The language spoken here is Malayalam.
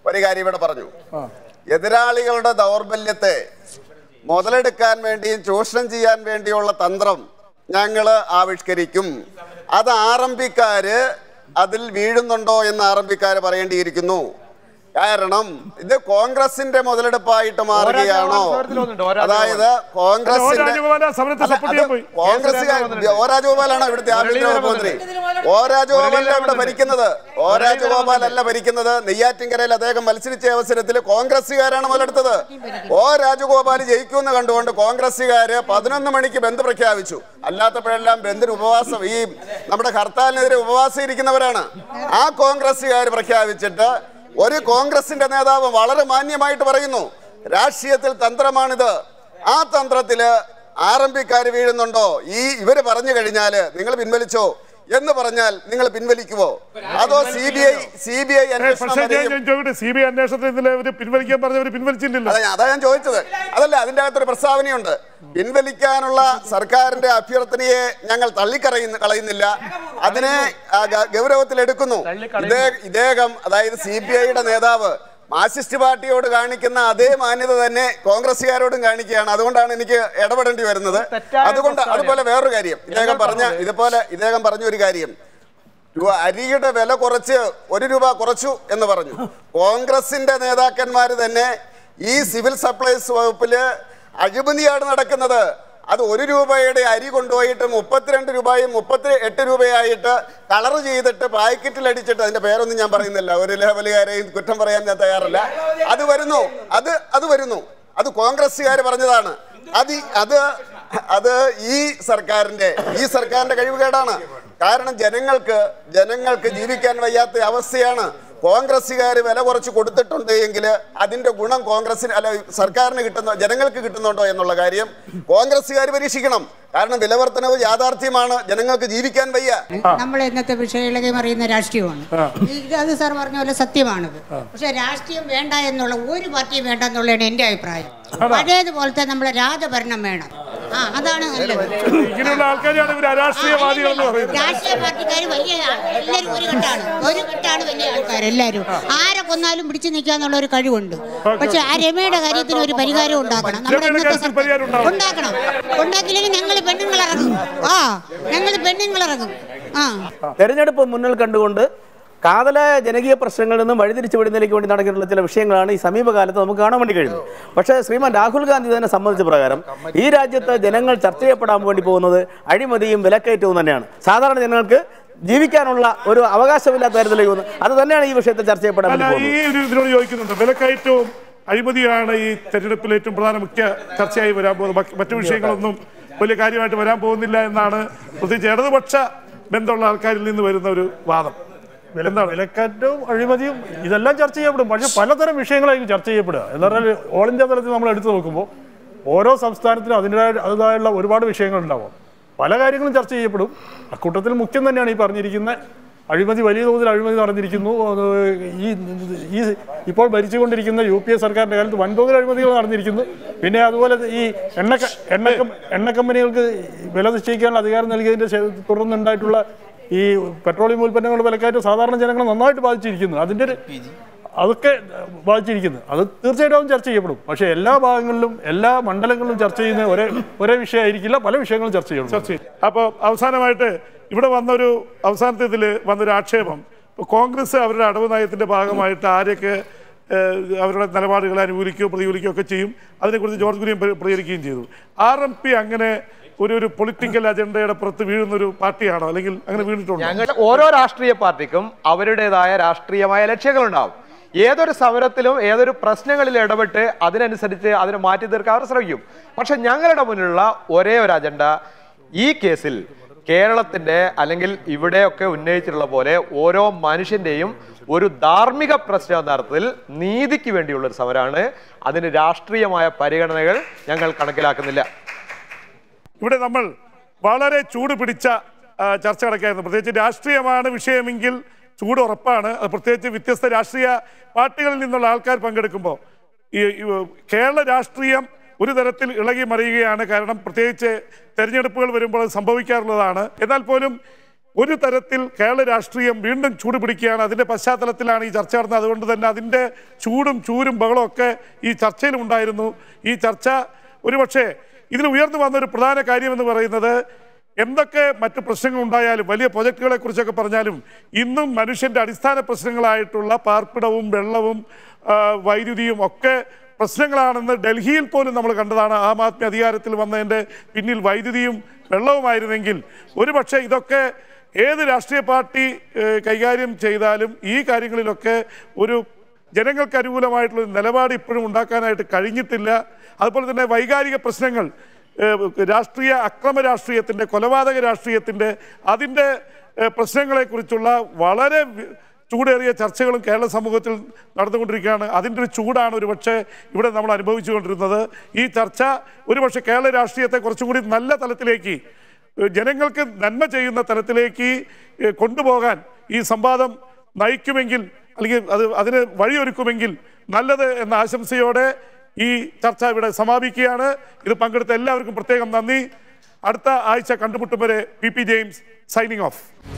ഒരു കാര്യം ഇവിടെ പറഞ്ഞു എതിരാളികളുടെ ദൗർബല്യത്തെ മുതലെടുക്കാൻ വേണ്ടിയും ചൂഷണം ചെയ്യാൻ വേണ്ടിയുള്ള തന്ത്രം ഞങ്ങൾ ആവിഷ്കരിക്കും അത് ആർ എം പിക്കാര് അതിൽ വീഴുന്നുണ്ടോ എന്ന് ആർ എം പിക്കാര് പറയേണ്ടിയിരിക്കുന്നു കാരണം ഇത് കോൺഗ്രസിന്റെ മുതലെടുപ്പായിട്ട് മാറുകയാണോ അതായത് കോൺഗ്രസിന്റെ രാജഗോപാല സമരത്തെ അല്ല, സപ്പോർട്ട് ചെയ്യാൻ അത് പോയി കോൺഗ്രസ്സുകാർ ഓ രാജഗോപാലാണ് ഇവിടുത്തെ ആഭ്യന്തര മന്ത്രി ഓ രാജഗോപാലല്ല ഇവിടെ ഭരിക്കുന്നത് ഓ രാജഗോപാൽ അല്ല ഭരിക്കുന്നത് നെയ്യാറ്റിൻകരയിൽ അദ്ദേഹം മത്സരിച്ച അവസരത്തിൽ കോൺഗ്രസ്സുകാരാണ് മുതലെടുത്തത് ഓ രാജഗോപാൽ ജയിക്കുമെന്ന് കണ്ടുകൊണ്ട് കോൺഗ്രസ്സുകാര് പതിനൊന്ന് മണിക്ക് ബന്ദ് പ്രഖ്യാപിച്ചു അല്ലാത്തപ്പോഴെല്ലാം ബന്ദിന് ഉപവാസം ഈ നമ്മുടെ ഹർത്താലിനെതിരെ ഉപവാസം ഇരിക്കുന്നവരാണ് ആ കോൺഗ്രസ്സുകാർ പ്രഖ്യാപിച്ചിട്ട് ഒരു കോൺഗ്രസിന്റെ നേതാവ് വളരെ മാന്യമായിട്ട് പറയുന്നു രാഷ്ട്രീയത്തിൽ തന്ത്രമാണിത് ആ തന്ത്രത്തില് ആർ എം പിക്കാർ വീഴുന്നുണ്ടോ ഈ ഇവര് പറഞ്ഞു കഴിഞ്ഞാല് നിങ്ങൾ പിൻവലിച്ചോ എന്ന് പറഞ്ഞാൽ നിങ്ങൾ പിൻവലിക്കുവോ അതോ C B I C B I അന്വേഷണം പക്ഷേ ഞാൻ വരെയും- ഞാൻ ചോദിക്കട്ടെ സി ബി ഐ അന്വേഷണത്തിൽ ഇന്നലെ അവര് പിൻവലിക്കാൻ പറഞ്ഞവർ പിൻവലിച്ചില്ലല്ലോ അതാ അതാ ഞാൻ ചോദിച്ചത് അതല്ല അതിന്റെ അകത്തൊരു പ്രസ്താവനയുണ്ട് പിൻവലിക്കാനുള്ള സർക്കാരിന്റെ അഭ്യർത്ഥനയെ ഞങ്ങൾ തള്ളിക്കളയുന്ന കളയുന്നില്ല അതിനെ ആ, ഗ- ഗൗരവത്തിലെടുക്കുന്നു ഇതേ ഇദ്ദേഹം അതായത് സി പി ഐയുടെ നേതാവ് മാർക്സിസ്റ്റ് പാർട്ടിയോട് കാണിക്കുന്ന അതേ മാന്യത തന്നെ കോൺഗ്രസ്സുകാരോടും കാണിക്കുകയാണ് അതുകൊണ്ടാണ് എനിക്ക് ഇടപെടേണ്ടി വരുന്നത് അതുകൊണ്ട് അതുപോലെ വേറൊരു കാര്യം ഇദ്ദേഹം പറഞ്ഞ ഇതുപോലെ ഇദ്ദേഹം പറഞ്ഞ ഒരു കാര്യം രൂപ അരിയുടെ വില കുറച്ച് ഒരു രൂപ കുറച്ചു എന്ന് പറഞ്ഞു കോൺഗ്രസിന്റെ നേതാക്കന്മാർ തന്നെ ഈ സിവിൽ സപ്ലൈസ് വകുപ്പില് അഴിമതിയാണ് നടക്കുന്നത് അത് ഒരു രൂപയുടെ അരി കൊണ്ടുപോയിട്ട് മുപ്പത്തിരണ്ട് രൂപയും മുപ്പത്തി എട്ട് രൂപയായിട്ട് കളർ ചെയ്തിട്ട് പാക്കറ്റിൽ അടിച്ചിട്ട് അതിന്റെ പേരൊന്നും ഞാൻ പറയുന്നില്ല ഒരു ലെവലുകാരെയും കുറ്റം പറയാൻ ഞാൻ തയ്യാറല്ല അത് വരുന്നു അത് അത് വരുന്നു അത് കോൺഗ്രസ്സുകാർ പറഞ്ഞതാണ് അത് ഈ- അത് അത് ഈ സർക്കാരിന്റെ ഈ സർക്കാരിന്റെ കഴിവുകേടാണ് കാരണം ജനങ്ങൾക്ക് ജനങ്ങൾക്ക് ജീവിക്കാൻ വയ്യാത്ത അവസ്ഥയാണ് കോൺഗ്രസ്സുകാർ വില കുറച്ച് കൊടുത്തിട്ടുണ്ട് എങ്കിൽ അതിന്റെ ഗുണം കോൺഗ്രസിന് അല്ല സർക്കാരിന് കിട്ടുന്ന ജനങ്ങൾക്ക് കിട്ടുന്നുണ്ടോ എന്നുള്ള കാര്യം കോൺഗ്രസ്സുകാർ പരീക്ഷിക്കണം കാരണം വിലവർത്തനവ് യാഥാർത്ഥ്യമാണ് ജനങ്ങൾക്ക് ജീവിക്കാൻ വയ്യ നമ്മൾ ഇന്നത്തെ വിഷയങ്ങളൊക്കെ അറിയുന്ന രാഷ്ട്രീയമാണ് ഇത് അത് സാർ പറഞ്ഞ പോലെ സത്യമാണിത് പക്ഷെ രാഷ്ട്രീയം വേണ്ട എന്നുള്ള ഒരു പാർട്ടിയും വേണ്ട എന്നുള്ളതാണ് എൻ്റെ അഭിപ്രായം പഴയതുപോലത്തെ നമ്മുടെ രാജഭരണം വേണം ആ അതാണ് നല്ലത് ഇങ്ങനെയുള്ള ആൾക്കാരെയാണ് ഇവർ അരാഷ്ട്രീയവാദികൾ എന്ന് പറയുന്നത് രാഷ്ട്രീയ പാർട്ടിക്കാർ വലിയ ആൾ- എല്ലാവരും ഒരു കെട്ടാണ് ഒരു കെട്ടാണ് വലിയ ആൾക്കാർ എല്ലാവരും ആരെ കൊന്നാലും പിടിച്ചു നിൽക്കാന്നുള്ള ഒരു കഴിവുണ്ട് പക്ഷെ ആ രമയുടെ കാര്യത്തിന് ഒരു പരിഹാരം ഉണ്ടാക്കണം നമ്മുടെ രമയുടെ ഇന്നത്തെ കാര്യത്തിൽ പരിഹാരം സർക്കാർ ഉണ്ടാവും. ഉണ്ടാക്കണം ഉണ്ടാക്കില്ലെങ്കിൽ ഞങ്ങൾ പെണ്ണുങ്ങൾ ഇറങ്ങും ആ ഞങ്ങൾ പെണ്ണുങ്ങൾ ഇറങ്ങും ആ തെരഞ്ഞെടുപ്പ് മുന്നിൽ കണ്ടുകൊണ്ട് കാതലായ ജനകീയ പ്രശ്നങ്ങളിൽ നിന്നും വഴിതിരിച്ചു വിടുന്നതിലേക്ക് വേണ്ടി നടക്കുന്ന ചില വിഷയങ്ങളാണ് ഈ സമീപകാലത്ത് നമുക്ക് കാണാൻ വേണ്ടി കഴിയുന്നത് പക്ഷേ ശ്രീമാൻ രാഹുൽ ഗാന്ധി തന്നെ സംബന്ധിച്ച പ്രകാരം ഈ രാജ്യത്ത് ജനങ്ങൾ ചർച്ച ചെയ്യപ്പെടാൻ വേണ്ടി പോകുന്നത് അഴിമതിയും വിലക്കയറ്റവും തന്നെയാണ് സാധാരണ ജനങ്ങൾക്ക് ജീവിക്കാനുള്ള ഒരു അവകാശമില്ലാത്ത തരത്തിലേക്ക് പോകുന്നു അത് തന്നെയാണ് ഈ വിഷയത്തിൽ ചർച്ച ചെയ്യപ്പെടാൻ അല്ല വേണ്ടി ഈ പോകുന്നത് ഒരു ഇതിനോട് ചോദിക്കുന്നുണ്ട് വിലക്കയറ്റവും അഴിമതിയാണ് ഈ തെരഞ്ഞെടുപ്പിൽ ഏറ്റവും പ്രധാന മുഖ്യ ചർച്ചയായി വരാൻ പോകുന്നത് ബാക്കി മറ്റു വിഷയങ്ങളൊന്നും വലിയ കാര്യമായിട്ട് വരാൻ പോകുന്നില്ല എന്നാണ് പ്രത്യേകിച്ച് ഇടതുപക്ഷ ബന്ധമുള്ള ആൾക്കാരിൽ നിന്ന് വരുന്ന ഒരു വാദം എന്താണ് വിലക്കയറ്റവും അഴിമതിയും ഇതെല്ലാം ചർച്ച ചെയ്യപ്പെടും പക്ഷെ പലതരം വിഷയങ്ങളായിരിക്കും ചർച്ച ചെയ്യപ്പെടുക എന്ന് പറഞ്ഞാൽ ഓൾ ഇന്ത്യ തലത്തിൽ നമ്മൾ എടുത്തു നോക്കുമ്പോൾ ഓരോ സംസ്ഥാനത്തിനും അതിൻ്റെതായ അതിൻ്റെതായുള്ള ഒരുപാട് വിഷയങ്ങൾ ഉണ്ടാവും പല കാര്യങ്ങളും ചർച്ച ചെയ്യപ്പെടും അക്കൂട്ടത്തിൽ മുഖ്യം തന്നെയാണ് ഈ പറഞ്ഞിരിക്കുന്ന അഴിമതി വലിയ തോതിൽ അഴിമതി നടന്നിരിക്കുന്നു അത് ഈ ഈ ഇപ്പോൾ ഭരിച്ചുകൊണ്ടിരിക്കുന്ന യു പി എ സർക്കാരിൻ്റെ കാലത്ത് വൻതോതിൽ അഴിമതികൾ നടന്നിരിക്കുന്നു പിന്നെ അതുപോലെ ഈ എണ്ണ എണ്ണ എണ്ണ കമ്പനികൾക്ക് വില നിശ്ചയിക്കാനുള്ള അധികാരം നൽകിയതിൻ്റെ ശേ- തുടർന്നുണ്ടായിട്ടുള്ള ഈ പെട്രോളിയം ഉൽപ്പന്നങ്ങളുടെ വിലക്കയറ്റം സാധാരണ ജനങ്ങളെ നന്നായിട്ട് ബാധിച്ചിരിക്കുന്നു അതിൻ്റെ ഒരു അതൊക്കെ ബാധിച്ചിരിക്കുന്നു അത് തീർച്ചയായിട്ടും അതും ചർച്ച ചെയ്യപ്പെടും പക്ഷേ എല്ലാ ഭാഗങ്ങളിലും എല്ലാ മണ്ഡലങ്ങളിലും ചർച്ച ചെയ്യുന്ന ഒരേ ഒരേ വിഷയമായിരിക്കില്ല പല വിഷയങ്ങളും ചർച്ച ചെയ്യണം ചർച്ച ചെയ്യും അപ്പോൾ അവസാനമായിട്ട് ഇവിടെ വന്നൊരു അവസാനത്തെ ഇതിൽ വന്നൊരു ആക്ഷേപം ഇപ്പോൾ കോൺഗ്രസ് അവരുടെ അടവ് നയത്തിന്റെ ഭാഗമായിട്ട് ആരെയൊക്കെ ഏഹ്, അവരുടെ നിലപാടുകളെ അനുകൂലിക്കുകയോ പ്രതികൂലിക്കുകയോ ഒക്കെ ചെയ്യും അതിനെക്കുറിച്ച് ജോർജ് കുര്യൻ പ്ര- പ്രതികരിക്കുകയും ചെയ്തു ആർ എം പി അങ്ങനെ ഒരു ഒരു പൊളിറ്റിക്കൽ അജണ്ടയുടെ പുറത്ത് വീഴുന്ന ഒരു പാർട്ടിയാണോ അല്ലെങ്കിൽ അങ്ങനെ വീണിട്ടുണ്ടോ ഞങ്ങൾ ഓരോ രാഷ്ട്രീയ പാർട്ടിക്കും അവരുടേതായ രാഷ്ട്രീയമായ ലക്ഷ്യങ്ങളുണ്ടാവും ഏതൊരു സമരത്തിലും ഏതൊരു പ്രശ്നങ്ങളിൽ ഇടപെട്ട് അതിനനുസരിച്ച് അതിനെ മാറ്റി തീർക്കാൻ അവർ ശ്രമിക്കും പക്ഷെ ഞങ്ങളുടെ മുന്നിലുള്ള ഒരേ ഒരു അജണ്ട ഈ കേസിൽ കേരളത്തിന്റെ അല്ലെങ്കിൽ ഇവിടെയൊക്കെ ഉന്നയിച്ചിട്ടുള്ള പോലെ ഓരോ മനുഷ്യന്റെയും ഒരു ധാർമ്മിക പ്രശ്നം എന്ന അർത്ഥത്തിൽ നീതിക്ക് വേണ്ടിയുള്ള ഒരു സമരമാണ് അതിന് രാഷ്ട്രീയമായ പരിഗണനകൾ ഞങ്ങൾ കണക്കിലാക്കുന്നില്ല ഇവിടെ നമ്മൾ വളരെ ചൂട് പിടിച്ച ആ, ചർച്ച നടക്കായിരുന്നു പ്രത്യേകിച്ച് രാഷ്ട്രീയമാണ് വിഷയമെങ്കിൽ ചൂട് ഉറപ്പാണ് അത് പ്രത്യേകിച്ച് വ്യത്യസ്ത രാഷ്ട്രീയ പാർട്ടികളിൽ നിന്നുള്ള ആൾക്കാർ പങ്കെടുക്കുമ്പോൾ ഈ ഈ, കേരള രാഷ്ട്രീയം ഒരു തരത്തിൽ ഇളകി മറിയുകയാണ് കാരണം പ്രത്യേകിച്ച് തെരഞ്ഞെടുപ്പുകൾ വരുമ്പോൾ അത് സംഭവിക്കാറുള്ളതാണ് എന്നാൽ പോലും ഒരു തരത്തിൽ കേരള രാഷ്ട്രീയം വീണ്ടും ചൂട് പിടിക്കുകയാണ് അതിൻ്റെ പശ്ചാത്തലത്തിലാണ് ഈ ചർച്ച നടന്നത് അതുകൊണ്ട് തന്നെ അതിൻ്റെ ചൂടും ചൂരും ബഹളവും ഒക്കെ ഈ ചർച്ചയിലും ഉണ്ടായിരുന്നു ഈ ചർച്ച ഒരുപക്ഷെ ഇതിൽ ഉയർന്നു വന്ന ഒരു പ്രധാന കാര്യമെന്ന് പറയുന്നത് എന്തൊക്കെ മറ്റു പ്രശ്നങ്ങൾ ഉണ്ടായാലും വലിയ പ്രൊജക്ടുകളെ കുറിച്ചൊക്കെ പറഞ്ഞാലും ഇന്നും മനുഷ്യന്റെ അടിസ്ഥാന പ്രശ്നങ്ങളായിട്ടുള്ള പാർപ്പിടവും വെള്ളവും ആ, വൈദ്യുതിയും ഒക്കെ പ്രശ്നങ്ങളാണെന്ന് ഡൽഹിയിൽ പോലും നമ്മൾ കണ്ടതാണ് ആം ആദ്മി അധികാരത്തിൽ വന്നതിൻ്റെ പിന്നിൽ വൈദ്യുതിയും വെള്ളവുമായിരുന്നെങ്കിൽ ഒരുപക്ഷെ ഇതൊക്കെ ഏത് രാഷ്ട്രീയ പാർട്ടി ഏഹ്, കൈകാര്യം ചെയ്താലും ഈ കാര്യങ്ങളിലൊക്കെ ഒരു ജനങ്ങൾക്ക് അനുകൂലമായിട്ടുള്ള ഒരു നിലപാട് ഇപ്പോഴും ഉണ്ടാക്കാനായിട്ട് കഴിഞ്ഞിട്ടില്ല അതുപോലെ തന്നെ വൈകാരിക പ്രശ്നങ്ങൾ ഏഹ്, രാഷ്ട്രീയ അക്രമ രാഷ്ട്രീയത്തിൻ്റെ കൊലപാതക രാഷ്ട്രീയത്തിൻ്റെ അതിൻ്റെ ഏഹ്, പ്രശ്നങ്ങളെക്കുറിച്ചുള്ള വളരെ വി- ചൂടേറിയ ചർച്ചകളും കേരള സമൂഹത്തിൽ നടന്നുകൊണ്ടിരിക്കുകയാണ് അതിൻ്റെ ഒരു ചൂടാണ് ഒരുപക്ഷെ ഇവിടെ നമ്മൾ അനുഭവിച്ചുകൊണ്ടിരുന്നത് ഈ ചർച്ച ഒരുപക്ഷെ കേരള രാഷ്ട്രീയത്തെ കുറച്ചും കൂടി നല്ല തലത്തിലേക്ക് ഏഹ്, ജനങ്ങൾക്ക് നന്മ ചെയ്യുന്ന തലത്തിലേക്ക് ഏഹ്, കൊണ്ടുപോകാൻ ഈ സംവാദം നയിക്കുമെങ്കിൽ അല്ലെങ്കിൽ അത് അതിന് വഴിയൊരുക്കുമെങ്കിൽ നല്ലത് എന്ന ആശംസയോടെ ഈ ചർച്ച ഇവിടെ സമാപിക്കുകയാണ് ഇത് പങ്കെടുത്ത എല്ലാവർക്കും പ്രത്യേകം നന്ദി അടുത്ത ആഴ്ച കണ്ടുമുട്ടും വരെ P P James signing of